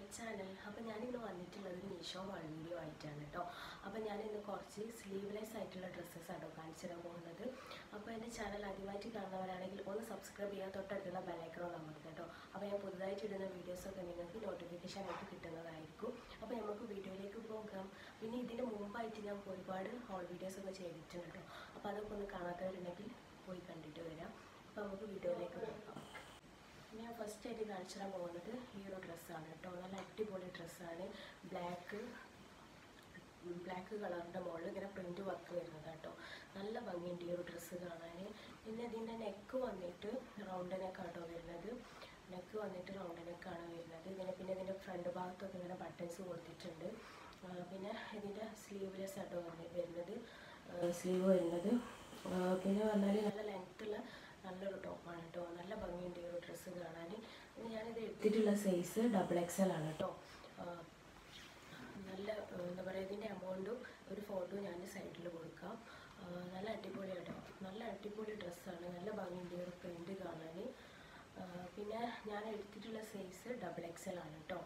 Channel അപ്പോൾ ഞാനിന്ന് വന്നിട്ടുള്ളത് ഒരു മീഷോ വാൾ വീഡിയോ ആയിട്ടാണ് കേട്ടോ അപ്പോൾ ഞാനിന്ന് കുറച്ച് സ്ലീവ്ലെസ് ആയിട്ടുള്ള ഡ്രസ്സസ് ആട്ടോ കാണിച്ചു തരാൻ പോകുന്നത് അപ്പോൾ എൻ്റെ ചാനൽ ആദ്യമായിട്ട് കാണുന്നവരാണെങ്കിൽ ഒന്ന് സബ്സ്ക്രൈബ് ചെയ്യാൻ തൊട്ടടുത്തുള്ള ബെലൈക്കണോ നമുക്ക് കേട്ടോ അപ്പോൾ ഞാൻ പുതുതായിട്ട് ഇടുന്ന വീഡിയോസൊക്കെ നിങ്ങൾക്ക് നോട്ടിഫിക്കേഷൻ ആയിട്ട് കിട്ടുന്നതായിരിക്കും അപ്പോൾ നമുക്ക് വീഡിയോയിലേക്ക് പോകാം പിന്നെ ഇതിന് മുമ്പായിട്ട് ഞാൻ ഒരുപാട് ഹോൾ വീഡിയോസൊക്കെ ചെയ്തിട്ടുണ്ട് കേട്ടോ അപ്പോൾ അതൊക്കെ ഒന്ന് കാണാത്തവരുണ്ടെങ്കിൽ പോയി കണ്ടിട്ട് വരാം അപ്പോൾ നമുക്ക് വീഡിയോയിലേക്ക് പോകാം ഞാൻ ഫസ്റ്റ് ആയിട്ട് കാണിച്ചു തരാൻ പോകുന്നത് ഈ ഒരു ഡ്രസ്സാണ് കേട്ടോ നല്ല അടിപൊളി ഡ്രസ്സാണ് ബ്ലാക്ക് ബ്ലാക്ക് കളറിൻ്റെ മുകളിൽ ഇങ്ങനെ പ്രിൻറ്റ് വർക്ക് വരുന്നത് കേട്ടോ നല്ല ഭംഗിയുണ്ട് ഈ ഒരു ഡ്രസ്സ് കാണാൻ പിന്നെ ഇതിൻ്റെ നെക്ക് വന്നിട്ട് റൗണ്ട് നെക്കാട്ടോ വരുന്നത് നെക്ക് വന്നിട്ട് റൗണ്ട് നെക്കാണ് വരുന്നത് ഇതിനെ പിന്നെ ഇതിൻ്റെ ഫ്രണ്ട് ഭാഗത്തൊക്കെ ഇങ്ങനെ ബട്ടൺസ് കൊടുത്തിട്ടുണ്ട് ആ, പിന്നെ ഇതിൻ്റെ സ്ലീവ്ലെസ് ആട്ടോ വന്ന് വരുന്നത് സ്ലീവ് വരുന്നത് ആ, പിന്നെ പറഞ്ഞാൽ നല്ല ലെങ്ത്തുള്ള നല്ലൊരു ടോപ്പാണ് കേട്ടോ നല്ല ഭംഗിയുണ്ട് ഈ ഒരു ഡ്രസ്സ് കാണാൻ പിന്നെ ഞാനിത് എടുത്തിട്ടുള്ള സൈസ് ഡബിൾ എക്സ് എൽ ആണ് കേട്ടോ ആ, നല്ല ആ, എന്താ പറയുക ഇതിൻ്റെ എമൗണ്ടും ഒരു ഫോട്ടോ ഞാൻ സൈഡിൽ കൊടുക്കാം ആ, നല്ല അടിപൊളിയാണ് കേട്ടോ നല്ല അടിപൊളി ഡ്രസ്സാണ് നല്ല ഭംഗിയുണ്ട് ഈ ഒരു പ്രിൻറ്റ് കാണാൻ ആ, പിന്നെ ഞാൻ എടുത്തിട്ടുള്ള സൈസ് ഡബിൾ എക്സ് എൽ ആണ് കേട്ടോ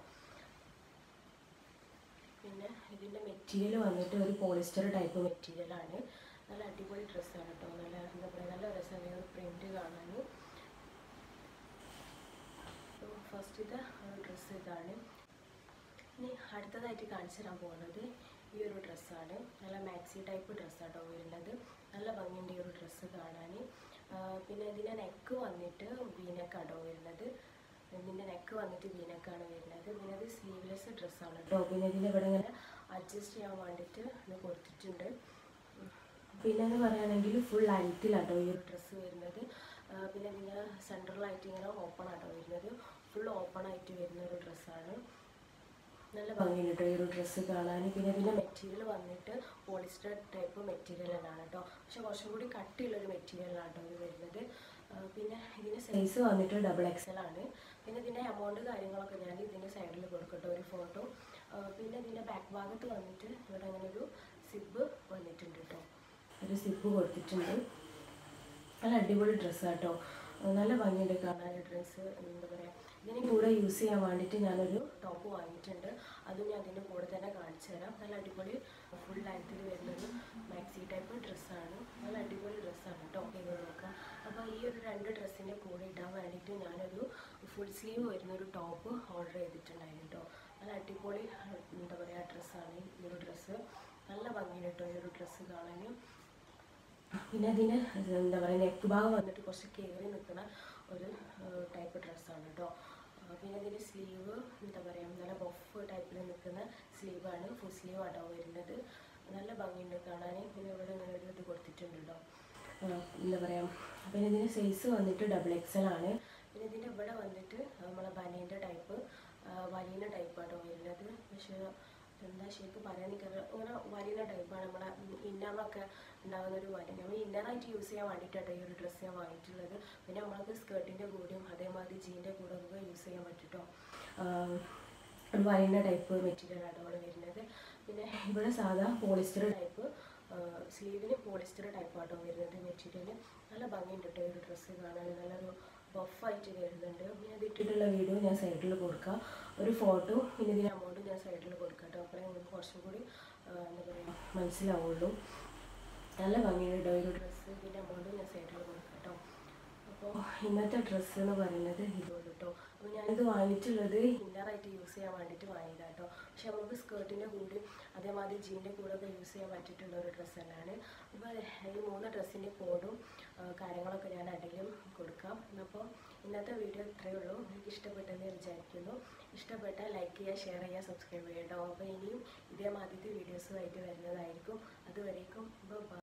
പിന്നെ ഇതിൻ്റെ മെറ്റീരിയൽ വന്നിട്ട് ഒരു പോളിസ്റ്റർ ടൈപ്പ് മെറ്റീരിയലാണ് നല്ല അടിപൊളി ഡ്രസ്സാണ് കേട്ടോ നല്ല എന്താ പറയുക നല്ല രസമാണ് ഒരു പ്രിൻറ്റ് കാണാൻ ഫസ്റ്റത്തെ ഡ്രസ്സ് ഇതാണ് ഇനി അടുത്തതായിട്ട് കാണിച്ചു തരാൻ പോകുന്നത് ഈ ഒരു ഡ്രസ്സാണ് നല്ല മാക്സി ടൈപ്പ് ഡ്രസ്സാട്ടോ വരുന്നത് നല്ല ഭംഗിയുണ്ട് ഈ ഒരു ഡ്രസ്സ് കാണാൻ പിന്നെ ഇതിൻ്റെ നെക്ക് വന്നിട്ട് വീനക്കാട്ടോ വരുന്നത് ഇതിൻ്റെ നെക്ക് വന്നിട്ട് വീനക്കാണ് വരുന്നത് പിന്നെ ഇത് സ്ലീവ്ലെസ് ഡ്രസ്സാണ് കേട്ടോ പിന്നെ ഇതിൻ്റെ ഇവിടെ ഇങ്ങനെ അഡ്ജസ്റ്റ് ചെയ്യാൻ വേണ്ടിയിട്ട് ഇത് കൊടുത്തിട്ടുണ്ട് ഉം. പിന്നെ എന്ന് പറയുകയാണെങ്കിൽ ഫുൾ ലെങ്ത്തിലാട്ടോ ഈ ഒരു ഡ്രസ്സ് വരുന്നത് ആ, പിന്നെ ഇതിങ്ങനെ സെൻട്രലായിട്ട് ഇങ്ങനെ ഓപ്പൺ ആട്ടോ വരുന്നത് ഫുൾ ഓപ്പൺ ആയിട്ട് വരുന്ന ഒരു ഡ്രസ്സാണ് നല്ല ഭംഗിയുണ്ട് കേട്ടോ ഈ ഒരു ഡ്രസ്സ് കാണാൻ പിന്നെ ഇതിൻ്റെ മെറ്റീരിയൽ വന്നിട്ട് പോളിസ്റ്റർ ടൈപ്പ് മെറ്റീരിയൽ തന്നെയാണ് കേട്ടോ പക്ഷെ കുറച്ചും കൂടി കട്ടിയുള്ളൊരു മെറ്റീരിയലാണ് കേട്ടോ ഇത് വരുന്നത് ആ, പിന്നെ ഇതിൻ്റെ സൈസ് വന്നിട്ട് ഡബിൾ എക്സ് എൽ ആണ് പിന്നെ ഇതിൻ്റെ എമൗണ്ട് കാര്യങ്ങളൊക്കെ ഞാൻ ഇതിൻ്റെ സൈഡിൽ കൊടുക്കട്ടെ ഒരു ഫോട്ടോ പിന്നെ ഇതിൻ്റെ ബാക്ക് ഭാഗത്ത് വന്നിട്ട് ഇവിടെ അങ്ങനെ ഒരു സിബ് വന്നിട്ടുണ്ട് കേട്ടോ ഒരു സിബ് കൊടുത്തിട്ടുണ്ട് നല്ല അടിപൊളി ഡ്രസ്സാണ് കേട്ടോ നല്ല ഭംഗിയുണ്ട് കാണാൻ ഡ്രസ്സ് എന്താ പറയുക ഇതിന് കൂടെ യൂസ് ചെയ്യാൻ വേണ്ടിയിട്ട് ഞാനൊരു ടോപ്പ് വാങ്ങിയിട്ടുണ്ട് അതും ഞാൻ അതിൻ്റെ കൂടെ തന്നെ കാണിച്ചു തരാം നല്ല അടിപൊളി ഫുൾ ലെങ്ത്തിൽ വരുന്നൊരു മാക്സി ടൈപ്പ് ഡ്രസ്സാണ് നല്ല അടിപൊളി ഡ്രസ്സാണ് കേട്ടോ ഇത് നോക്കാം അപ്പോൾ ഈ ഒരു രണ്ട് ഡ്രസ്സിൻ്റെ കൂടെ ഇടാൻ വേണ്ടിയിട്ട് ഞാനൊരു ഫുൾ സ്ലീവ് വരുന്നൊരു ടോപ്പ് ഓർഡർ ചെയ്തിട്ടുണ്ടായിരുന്നു കേട്ടോ നല്ല അടിപൊളി എന്താ പറയുക ഡ്രസ്സാണ് ഈ ഒരു ഡ്രസ്സ് നല്ല ഭംഗിയുണ്ട് കേട്ടോ ഈ ഒരു ഡ്രസ്സ് കാണാൻ പിന്നെ അതിന് എന്താ പറയുക നെക്ക് ഭാഗം വന്നിട്ട് കുറച്ച് കയറി നിൽക്കുന്ന ഒരു ടൈപ്പ് ഡ്രസ്സാണ് കേട്ടോ ആ, പിന്നെ ഇതിൻ്റെ സ്ലീവ് എന്താ പറയുക നല്ല ബൊഫ് ടൈപ്പിൽ നിൽക്കുന്ന സ്ലീവാണ് ഫുൾ സ്ലീവ് ആട്ടോ വരുന്നത് നല്ല ഭംഗിയുണ്ട് കാണാൻ പിന്നെ ഇവിടെ ഇങ്ങനെ ഒരു ഇത് കൊടുത്തിട്ടുണ്ട് കേട്ടോ ആ, എന്താ പറയുക പിന്നെ ഇതിൻ്റെ സൈസ് വന്നിട്ട് ഡബിൾ എക്സ് എൽ ആണ് പിന്നെ ഇതിൻ്റെ ഇവിടെ വന്നിട്ട് നമ്മളെ ബനീൻ്റെ ടൈപ്പ് വലിയ ടൈപ്പാട്ടോ വരുന്നത് പക്ഷേ എന്താ ശരിക്കും പറയാൻ നിൽക്കുന്നത് ഇങ്ങനെ വലിയ ടൈപ്പാണ് നമ്മളെ ഇന്നറൊക്കെ ഉണ്ടാകുന്ന ഒരു വലിയ നമ്മൾ ഇന്നറായിട്ട് യൂസ് ചെയ്യാൻ വേണ്ടിയിട്ടാണ് ഈ ഒരു ഡ്രസ്സ് ഞാൻ വാങ്ങിയിട്ടുള്ളത് പിന്നെ നമ്മൾക്ക് സ്കേർട്ടിൻ്റെ കൂടെയും അതേമാതിരി ജീൻ്റെ കൂടെ ഒക്കെ യൂസ് ചെയ്യാൻ പറ്റും കേട്ടോ ഒരു വലിയ ടൈപ്പ് മെറ്റീരിയൽ ആട്ടോ അവിടെ വരുന്നത് പിന്നെ ഇവിടെ സാധാ പോളിസ്റ്റർ ടൈപ്പ് സ്ലീവിന് പോളിസ്റ്റർ ടൈപ്പ് ആട്ടോ വരുന്നത് മെറ്റീരിയൽ നല്ല ഭംഗിയുണ്ട് കേട്ടോ ഈ ഒരു ഡ്രസ്സ് കാണാൻ നല്ലൊരു ബഫായിട്ട് വരുന്നുണ്ട് പിന്നെ ഇത് ഇട്ടിട്ടുള്ള വീഡിയോ ഞാൻ സൈഡിൽ കൊടുക്കാം ഒരു ഫോട്ടോ പിന്നെ ഇതിന് എമൗണ്ട് ഞാൻ സൈഡിൽ കൊടുക്കാം കേട്ടോ അപ്പോഴേ നിങ്ങൾക്ക് കുറച്ചും കൂടി ആ, എന്താ പറയുക മനസ്സിലാവുള്ളൂ നല്ല ഭംഗിയുണ്ട് കേട്ടോ ഈ ഒരു ഡ്രസ്സ് ഇതിൻ്റെ എമൗണ്ട് ഞാൻ സൈഡിൽ കൊടുക്കാം കേട്ടോ അപ്പോൾ ഇന്നത്തെ ഡ്രസ്സ് എന്ന് പറയുന്നത് ഇതുള്ളൂ കേട്ടോ അപ്പോൾ ഞാനിത് വാങ്ങിയിട്ടുള്ളത് ഇന്നറായിട്ട് യൂസ് ചെയ്യാൻ വേണ്ടിയിട്ട് വാങ്ങിയതാണ് കേട്ടോ പക്ഷെ നമുക്ക് സ്കേർട്ടിൻ്റെ കൂടെ അതേമാതിരി ജീൻ്റെ കൂടെ ഒക്കെ യൂസ് ചെയ്യാൻ പറ്റിയിട്ടുള്ള ഒരു ഡ്രസ്സ് തന്നെയാണ് അപ്പോൾ ഈ മൂന്ന് ഡ്രസ്സിൻ്റെ കോഡും ആ, കാര്യങ്ങളൊക്കെ ഞാൻ അടിയിലും കൊടുക്കാം അപ്പോൾ ഇന്നത്തെ വീഡിയോ ഇത്രയേ ഉള്ളൂ എനിക്ക് ഇഷ്ടപ്പെട്ടെന്ന് വിചാരിക്കുന്നു ഇഷ്ടപ്പെട്ടാൽ ലൈക്ക് ചെയ്യുക ഷെയർ ചെയ്യുക സബ്സ്ക്രൈബ് ചെയ്യുക കേട്ടോ അപ്പോൾ ഇനിയും ഇതേമാതിരി വീഡിയോസുമായിട്ട് വരുന്നതായിരിക്കും അതുവരേക്കും ബൈ